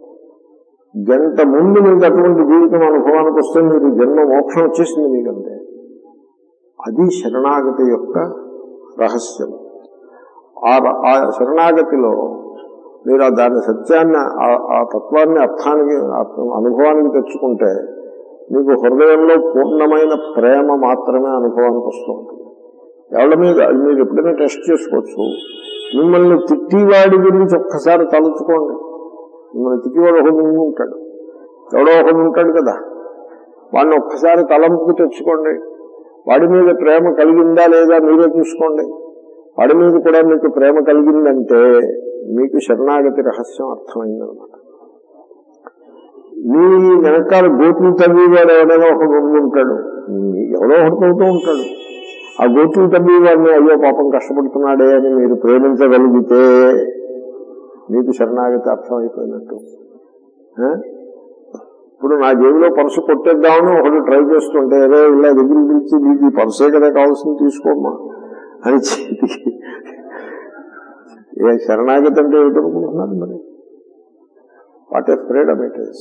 గంట ముందు మీకు అటువంటి జీవితం అనుభవానికి వస్తే మీరు జన్మ మోక్షం వచ్చేసింది మీకంటే అది శరణాగతి యొక్క రహస్యం ఆ ర- ఆ శరణాగతిలో మీరు ఆ దాని సత్యాన్ని ఆ- ఆ తత్వాన్ని అర్థానికి అర్థం- అనుభవానికి తెచ్చుకుంటే మీకు హృదయంలో పూర్ణమైన ప్రేమ మాత్రమే అనుభవానికి వస్తూ ఉంటుంది ఎవరి మీద అది మీరు ఎప్పుడైనా టెస్ట్ చేసుకోవచ్చు మిమ్మల్ని తిట్టివాడి గురించి ఒక్కసారి తలుచుకోండి మిమ్మల్ని తిట్టివాడు ఒకడు ముందు ఉంటాడు ఎవడో ఒకడు ఉంటాడు కదా వాడిని ఒక్కసారి తలంపుకు తెచ్చుకోండి వాడి మీద ప్రేమ కలిగిందా లేదా మీరే చూసుకోండి వాడి మీద కూడా మీకు ప్రేమ కలిగిందంటే మీకు శరణాగతి రహస్యం అర్థమైందనమాట మీ వెనకాల గోతులు తవ్వేవాడు ఎవడైనా ఒక ముందు ఉంటాడు ఎవడో ఒకటి తవ్వుతూ ఉంటాడు ఆ గోతులు తవ్వేవాడిని అయ్యో పాపం కష్టపడుతున్నాడే అని మీరు ప్రేమించగలిగితే మీకు శరణాగతి అర్థమైపోయినట్టు ఆ? ఇప్పుడు నా జేబులో పర్సు కొట్టేద్దామని ఒకటి ట్రై చేస్తుంటే ఏదో ఇలా దగ్గర పిలిచి నీకు ఈ పర్సే కదా కావాల్సింది తీసుకోమ్మా అని చేతికి ఏ శరణాగతి అంటే ఏమిటనుకుంటున్నారు మరి what a freedom it is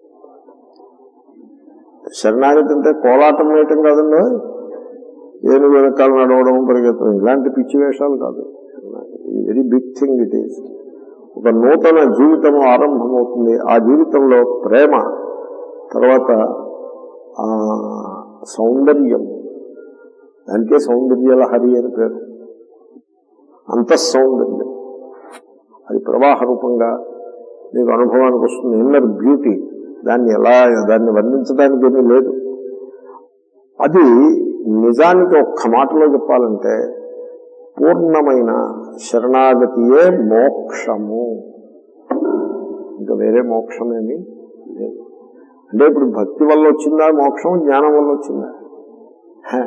శరణాగతి అంటే కోలాటం వేయటం కాదండి ఏను వెనకాల నడవడం పరిగెత్తడం ఇలాంటి పిచ్చి వేషాలు కాదు very big thing it is ఒక నూతన జీవితం ఆరంభమవుతుంది ఆ జీవితంలో ప్రేమ తర్వాత ఆ సౌందర్యం దానికే సౌందర్యలహరి అని పేరు అంతఃసౌందర్యం అది ప్రవాహ రూపంగా మీకు అనుభవానికి వస్తుంది ఇన్నర్ బ్యూటీ దాన్ని ఎలా దాన్ని వర్ణించడానికి ఏమీ లేదు అది నిజానికి ఒక్క మాటలో చెప్పాలంటే పూర్ణమైన శరణాగతియే మోక్షము ఇంకా వేరే మోక్షమేమి లేదు అంటే ఇప్పుడు భక్తి వల్ల వచ్చిందా మోక్షం జ్ఞానం వల్ల వచ్చిందా హ.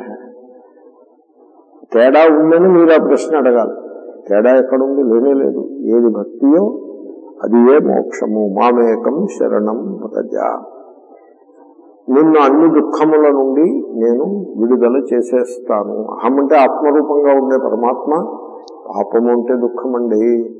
తేడా ఉందని మీరు ఆ ప్రశ్న అడగాలి తేడా ఎక్కడుంది లేనే లేదు ఏది భక్తియో అది ఏ మోక్షము మామేకం శరణం వ్రజ నిన్ను అన్ని దుఃఖముల నుండి నేను విడుదల చేసేస్తాను అహం అంటే ఆత్మరూపంగా ఉండే పరమాత్మ పాపము అంటే దుఃఖమండి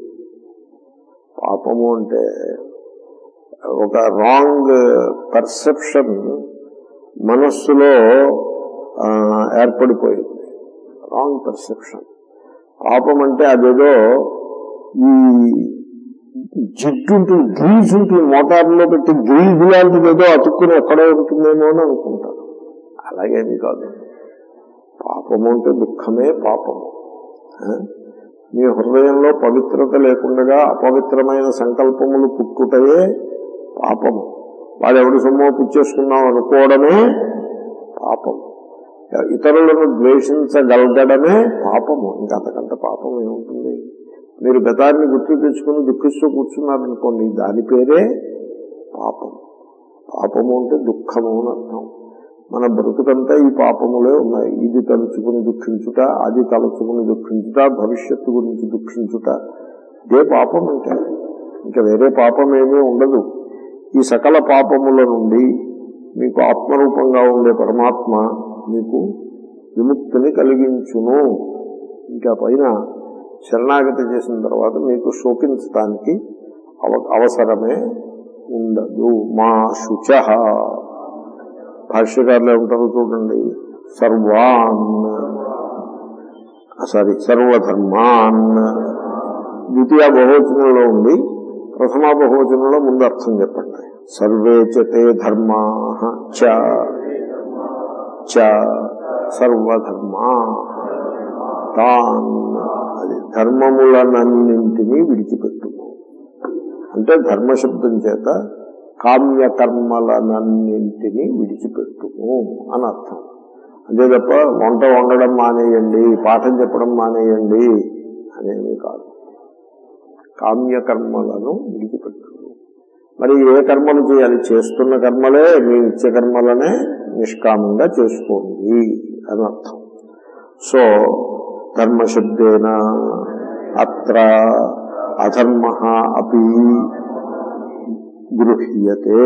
పాపము అంటే ఒక రాంగ్ పర్సెప్షన్ మనస్సులో ఆ, ఏర్పడిపోయింది రాంగ్ పర్సెప్షన్ పాపం అంటే అదేదో ఈ జిడ్డు ఉంటుంది గ్రీజ్ ఉంటుంది మోటార్లో పెట్టి గ్రీజ్ లాంటిది ఏదో అతుక్కుని ఎక్కడో ఉంటుందేమో అని అనుకుంటారు అలాగేమీ కాదు పాపము అంటే దుఃఖమే పాపము ఆ? మీ హృదయంలో పవిత్రత లేకుండా అపవిత్రమైన సంకల్పములు పుట్టుటయే పాపము వాడెవడు సొమ్మో పుచ్చేసుకున్నాం అనుకోవడమే పాపం ఇతరులను ద్వేషించగలగడమే పాపము ఇంకా అంతకంటే పాపం ఏముంటుంది మీరు గతాన్ని గుర్తు తెచ్చుకుని దుఃఖిస్తూ కూర్చున్నారనుకోండి దాని పేరే పాపం పాపము అంటే దుఃఖము అని అర్థం మన బ్రతుకంతా ఈ పాపములే ఉన్నాయి ఇది తలుచుకుని దుఃఖించుట అది తలుచుకుని దుఃఖించుట భవిష్యత్తు గురించి దుఃఖించుట ఇదే పాపం అంటే ఇంకా వేరే పాపం ఏమీ ఉండదు ఈ సకల పాపముల నుండి మీకు ఆత్మరూపంగా ఉండే పరమాత్మ మీకు విముక్తిని కలిగించును ఇంకా పైన శరణాగతి చేసిన తర్వాత మీకు శోకించడానికి అవ అవసరమే ఉండదు మా శుచ భాష్యకారులు ఏమంటారు చూడండి సర్వాన్ సారీ సర్వధర్మాన్ ద్వితీయ బహువచనంలో ఉంది ప్రథమ బహువచనంలో ముందు అర్థం చెప్పండి సర్వే చతే ధర్మా చ చ సర్వధర్మా తాన్ అది ధర్మములనన్నింటినీ విడిచిపెట్టుము అంటే ధర్మశబ్దం చేత కామ్యకర్మలనన్నింటినీ విడిచిపెట్టుము అని అర్థం అంతే తప్ప వంట వండడం మానేయండి పాఠం చెప్పడం మానేయండి అనేవి కాదు కామ్యకర్మలను విడిచిపెట్టు మరి ఏ కర్మలు చేయాలి చేస్తున్న కర్మలే మీ నిత్య కర్మలనే నిష్కామంగా చేసుకోండి అని అర్థం సో ధర్మశబ్దేన అత్ర అధర్మ అపి గృహ్యతే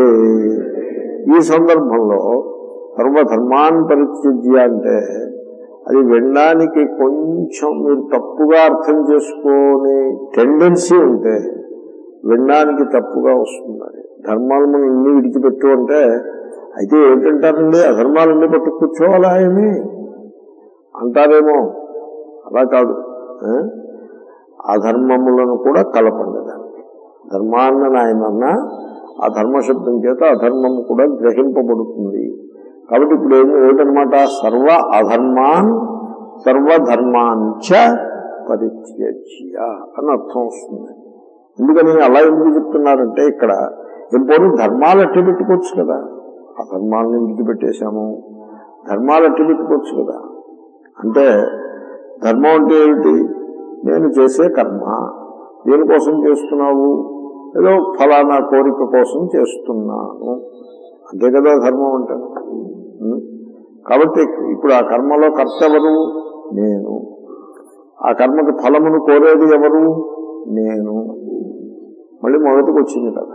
ఈ సందర్భంలో సర్వధర్మాన్ని పరిత్యజ్య అంటే అది వినడానికి కొంచెం మీరు తప్పుగా అర్థం చేసుకొని టెండెన్సీ ఉంటే వినడానికి తప్పుగా వస్తుంది అది ధర్మాలను ఇన్ని విడిచిపెట్టు అంటే అయితే ఏంటంటారండి అధర్మాలన్నీ పట్టు కూర్చోవాలా ఏమి అంటారేమో అలా కాదు ఆ? అధర్మములను కూడా కలపండి దానికి ధర్మాన్న ఆయన ఆ ధర్మశబ్దం చేత అధర్మము కూడా గ్రహింపబడుతుంది కాబట్టి ఇప్పుడు ఏమి ఏమిటనమాట సర్వ అధర్మాన్ సర్వధర్మాంచ పరిత్యజ్య అని అర్థం వస్తుంది ఎందుకని అలా ఎందుకు చెప్తున్నారంటే ఇక్కడ ఇంపోని ధర్మాలు అట్టి పెట్టుకోవచ్చు కదా ఆ ధర్మాలను ఎందుకు పెట్టేశాము ధర్మాలు అట్టి పెట్టుకోవచ్చు కదా అంటే ధర్మం అంటే ఏమిటి నేను చేసే కర్మ దేనికోసం చేస్తున్నావు ఏదో ఫలానా కోరిక కోసం చేస్తున్నాను అంతే కదా ధర్మం అంటే ఉం? కాబట్టి ఇప్పుడు ఆ కర్మలో కర్త ఎవరు నేను ఆ కర్మకి ఫలమును కోరేది ఎవరు నేను మళ్ళీ మొదటికి వచ్చింది కదా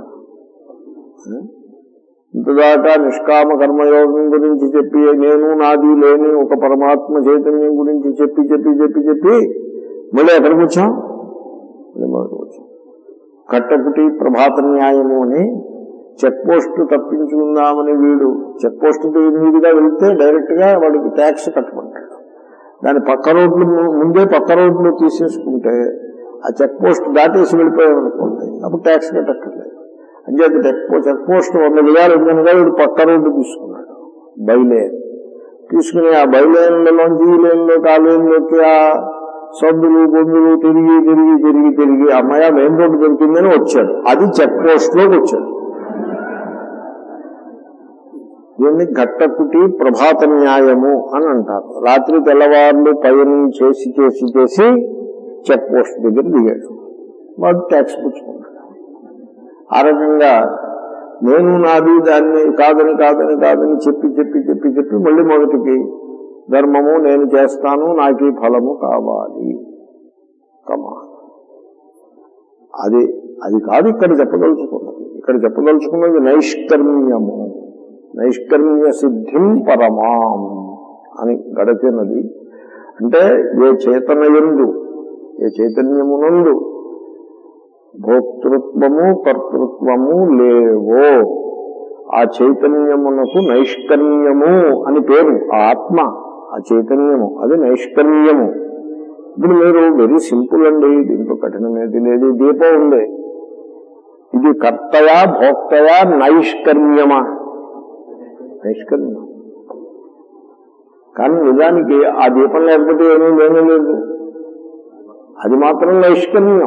ఉం? ఇంతదాకా నిష్కామ కర్మయోగం గురించి చెప్పి నేను నాది లేని ఒక పరమాత్మ చైతన్యం గురించి చెప్పి చెప్పి చెప్పి చెప్పి మళ్ళీ ఎక్కడికి వచ్చాం మళ్ళీ మొదటికి వచ్చాం కట్టపుటి ప్రభాత న్యాయము అని చెక్ పోస్ట్ తప్పించుకుందామని వీడు చెక్ పోస్ట్ మీదుగా వెళ్తే డైరెక్ట్ గా వాడికి ట్యాక్స్ కట్టమంటాడు దాని పక్క రోడ్లు ము- ముందే పక్క రోడ్లు తీసేసుకుంటే ఆ చెక్ పోస్ట్ దాటేసి వెళ్ళిపోయామనుకోండి అప్పుడు ట్యాక్స్ కట్టక్కర్లేదు అంచేత చెక్ పోస్ట్ చెక్ పోస్ట్ వంద విధాలు ఉందనగా వీడు పక్క రోడ్డు తీసుకున్నాడు బయలేన్ తీసుకుని ఆ బయలేన్లలోంచి ఈ లేన్లోకి ఆ లేన్లోకి ఆ సందులు గొంతులు తిరిగి తిరిగి తిరిగి తిరిగి అమ్మాయి మెయిన్ రోడ్డు దొరికిందని వచ్చాడు అది చెక్ పోస్ట్ లోకి వచ్చాడు దీన్ని ఘట్టకుటి ప్రభాత న్యాయము అని అంటారు రాత్రి తెల్లవారులు పయనం చేసి చేసి చేసి చెక్ పోస్ట్ దగ్గర దిగాడు వాడు ట్యాక్స్ పుచ్చుకున్నాడు ఆ రకంగా నేను నాది దాన్ని కాదని కాదని కాదని చెప్పి చెప్పి చెప్పి చెప్పి మళ్ళీ మొదటికి ధర్మము నేను చేస్తాను నాకు ఈ ఫలము కావాలి కమా అది అది కాదు ఇక్కడ చెప్పదలుచుకున్నది ఇక్కడ చెప్పదలుచుకున్నది నైష్కర్మ్యము నైష్కర్మ్య సిద్ధిం పరమాం అని గడచినది అంటే ఏ చేతనయందు ఏ చైతన్యమునందు భోక్తృత్వము కర్తృత్వము లేవో ఆ చైతన్యమునకు నైష్కర్మ్యము అని పేరు ఆ ఆత్మ ఆ చైతన్యము అది నైష్కర్మ్యము ఇప్పుడు మీరు వెరీ సింపుల్ అండి దీంట్లో కఠినమేది లేదు దీపం ఉంది ఇది కర్తయా భోక్తయా నైష్కర్మ్యమా నైష్కర్మ్యం కానీ నిజానికి ఆ దీపం లేకపోతే ఏమీ లేనే లేదు అది మాత్రం నైష్కర్మ్యం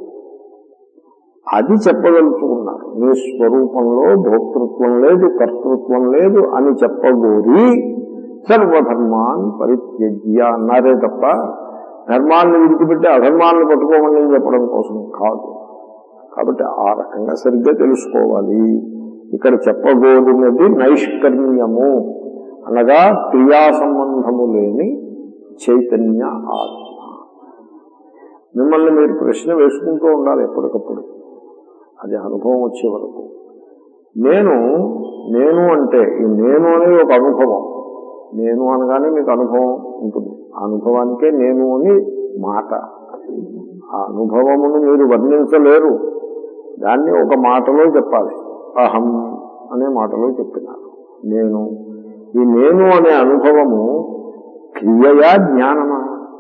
అది చెప్పదలుచుకున్నారు మీ స్వరూపంలో భోక్తృత్వం లేదు కర్తృత్వం లేదు అని చెప్పగోరి సర్వధర్మాన్ పరిత్యజ్య అన్నారే తప్ప ధర్మాన్ని విడిచిపెట్టి అధర్మాన్ని పట్టుకోమని చెప్పడం కోసం కాదు కాబట్టి ఆ రకంగా సరిగ్గా తెలుసుకోవాలి ఇక్కడ చెప్పబోతున్నది నైష్కర్మ్యము అనగా క్రియా సంబంధము లేని చైతన్య ఆత్మ మిమ్మల్ని మీరు ప్రశ్న వేసుకుంటూ ఉండాలి ఎప్పటికప్పుడు అది అనుభవం వచ్చే వరకు నేను నేను అంటే ఈ నేను అనేది ఒక అనుభవం నేను అనగానే మీకు అనుభవం ఉంటుంది ఆ అనుభవానికే నేను అని మాట ఆ అనుభవమును మీరు వర్ణించలేరు దాన్ని ఒక మాటలో చెప్పాలి అహం అనే మాటలో చెప్పినారు నేను ఈ నేను అనే అనుభవము క్రియయా జ్ఞానమా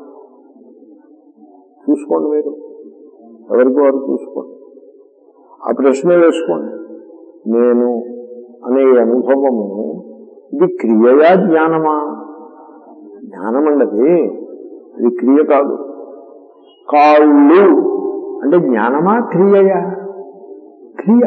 చూసుకోండి మీరు ఎవరికి వారు చూసుకోండి ఆ ప్రశ్న వేసుకోండి నేను అనే అనుభవము ఇది క్రియయా జ్ఞానమా జ్ఞానమండది అది క్రియ కాదు కాళ్ళు అంటే జ్ఞానమా క్రియయా క్రియ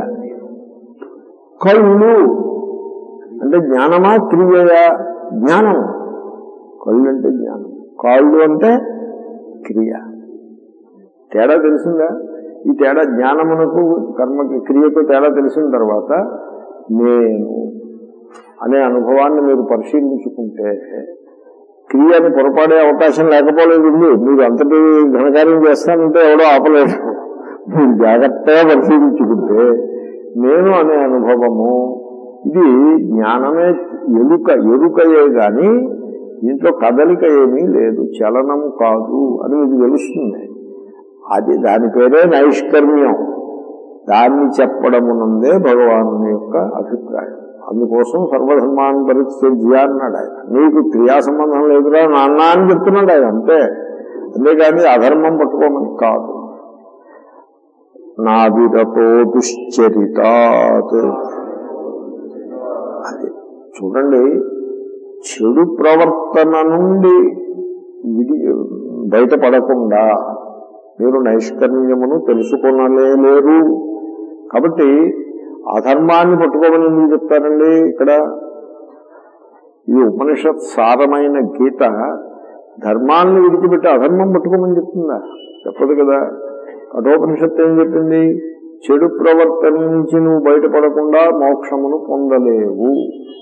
కళ్ళు అంటే జ్ఞానమా క్రియయా జ్ఞానం కళ్ళు అంటే జ్ఞానం కాళ్ళు అంటే క్రియ తేడా తెలిసిందా ఈ తేడా జ్ఞానమునకు కర్మకి క్రియకు తేడా తెలిసిన తర్వాత నేను అనే అనుభవాన్ని మీరు పరిశీలించుకుంటే క్రియని పొరపాడే అవకాశం లేకపోలేదు మీరు అంతటి ఘనకార్యం చేస్తానంటే ఎవడో ఆపలేదు మీరు జాగ్రత్తగా పరిశీలించుకుంటే నేను అనే అనుభవము ఇది జ్ఞానమే ఎలుక ఎరుకయే గాని దీంట్లో కదలిక ఏమీ లేదు చలనము కాదు అని మీకు తెలుస్తుంది అది దాని పేరే నైష్కర్మ్యం దాన్ని చెప్పడమునందే భగవాను యొక్క అభిప్రాయం అందుకోసం సర్వధర్మాన్ని పరిత్యజ్య అన్నాడు ఆయన నీకు క్రియా సంబంధం లేదురా నాన్న అని చెప్తున్నాడు ఆయన అంతే అంతేగాని అధర్మం పట్టుకోమని కాదు నావిరతో దుశ్చరితాత్ అది చూడండి చెడు ప్రవర్తన నుండి విడి బయటపడకుండా మీరు నైష్కర్మ్యమును తెలుసుకొనలేరు కాబట్టి అధర్మాన్ని పట్టుకోమని ఎందుకు చెప్తారండి ఇక్కడ ఈ ఉపనిషత్ సారమైన గీత ధర్మాన్ని విడిచిపెట్టి అధర్మం పట్టుకోమని చెప్తుందా చెప్పదు కదా కఠోపనిషత్తు ఏం చెప్పింది చెడు ప్రవర్తన నుంచి నువ్వు బయటపడకుండా మోక్షమును పొందలేవు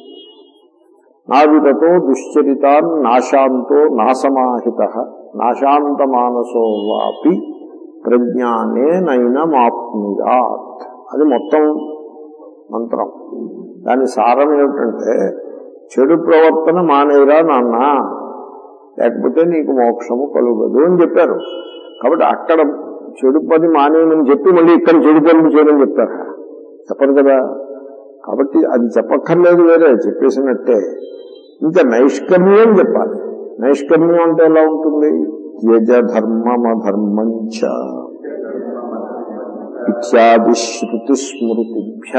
నావిదతో దుశ్చరితాన్ నాశాంతో నాసమాహిత నాశాంత మానసో వాపి ప్రజ్ఞానే నైనమాప్నుయాత్ అది మొత్తం మంత్రం దాని సారం ఏమిటంటే చెడు ప్రవర్తన మానేరా నాన్న లేకపోతే నీకు మోక్షము కలుగదు అని చెప్పారు కాబట్టి అక్కడ చెడు పని మానేయమని చెప్పి మళ్ళీ ఇక్కడ చెడు పనులు చేయమని చెప్తారు చెప్పరు కదా కాబట్టి అది చెప్పక్కర్లేదు వేరే చెప్పేసినట్టే ఇంకా నైష్కర్మ్యం చెప్పాలి నైష్కర్మ్యం అంటే ఎలా ఉంటుంది త్యజ ధర్మమధర్మంచ ఇత్యాది శృతి స్మృతిభ్య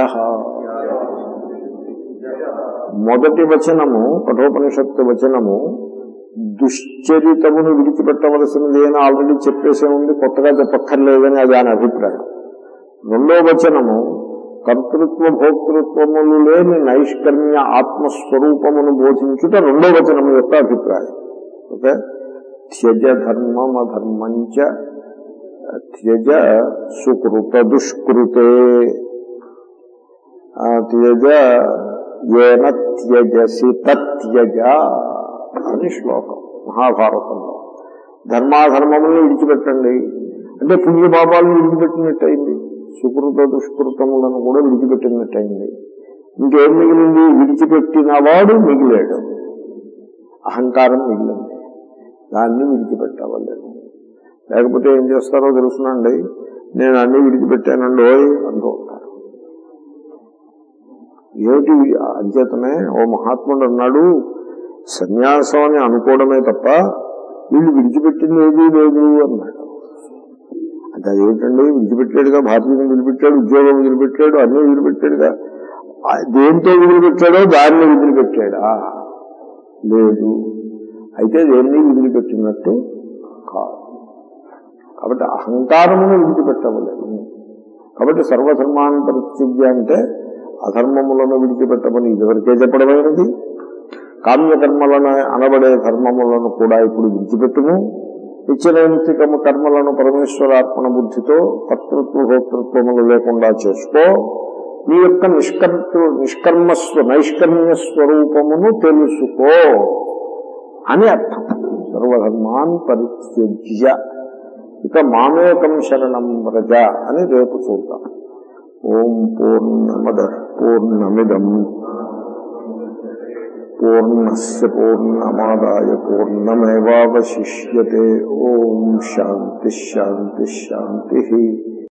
మొదటి వచనము కఠోపనిషత్తు వచనము దుశ్చరితమును విడిచిపెట్టవలసినది అని ఆల్రెడీ చెప్పేసే ఉంది కొత్తగా చెప్పక్కర్లేదని అది ఆయన అభిప్రాయం రెండో వచనము కర్తృత్వ భోక్తృత్వములు లేని నైష్కర్మ్య ఆత్మస్వరూపమును బోధించుట రెండో వచనం యొక్క అభిప్రాయం ఓకే త్యజ ధర్మమధర్మంచ త్యజ సుకృత దుష్కృతే ఆ, త్యజ ఏన త్యజసి తత్యజ అని శ్లోకం మహాభారతంలో ధర్మాధర్మములను విడిచిపెట్టండి అంటే పుణ్యపాపాలను విడిచిపెట్టినట్టయింది సుకృత దుష్కృతములను కూడా విడిచిపెట్టినట్టయింది ఇంకేం మిగిలింది విడిచిపెట్టినవాడు మిగిలాడు అహంకారం మిగిలింది దాన్ని విడిచిపెట్టవలేదు లేకపోతే ఏం చేస్తారో తెలుసునండి నేను అన్ని విడిచిపెట్టానండి ఓయ్ అంటూ ఉంటారు ఏమిటి అంచేతనే ఓ మహాత్ముడు అన్నాడు సన్యాసం అని అనుకోవడమే తప్ప వీళ్ళు విడిచిపెట్టింది ఏదీ లేదు అన్నాడు అంటే అదేమిటండి విడిచిపెట్టాడుగా భారతీయం వదిలిపెట్టాడు ఉద్యోగం వదిలిపెట్టాడు అన్నీ వదిలిపెట్టాడుగా ఆ దేంతో వదిలిపెట్టాడో దాన్ని వదిలిపెట్టాడా లేదు అయితే దేన్ని వదిలిపెట్టినట్టు కాదు కాబట్టి అహంకారమును విడిచిపెట్టవలేదు కాబట్టి సర్వధర్మాన్ని పరిత్యజ్య అంటే అధర్మములను విడిచిపెట్టమని ఇదివరకే చెప్పడమైనది కామ్యకర్మలను అనబడే ధర్మములను కూడా ఇప్పుడు విడిచిపెట్టుము నిత్యనైమిత్తికము కర్మలను పరమేశ్వరార్పణ బుద్ధితో కర్తృత్వ భోక్తృత్వములు లేకుండా చేసుకో నీ యొక్క నిష్కర్తృ నిష్కర్మస్వ నైష్కర్మ్య స్వరూపమును తెలుసుకో అని అర్థం సర్వధర్మాన్ పరిత్యజ్య ఇక మామేకం శరణం వ్రజ అని రేపు చూద్దాం ఓం పూర్ణమద పూర్ణమిదం పూర్ణస్య పూర్ణమాదాయ పూర్ణమేవావశిష్యతే ఓం శాంతి శాంతి శాంతి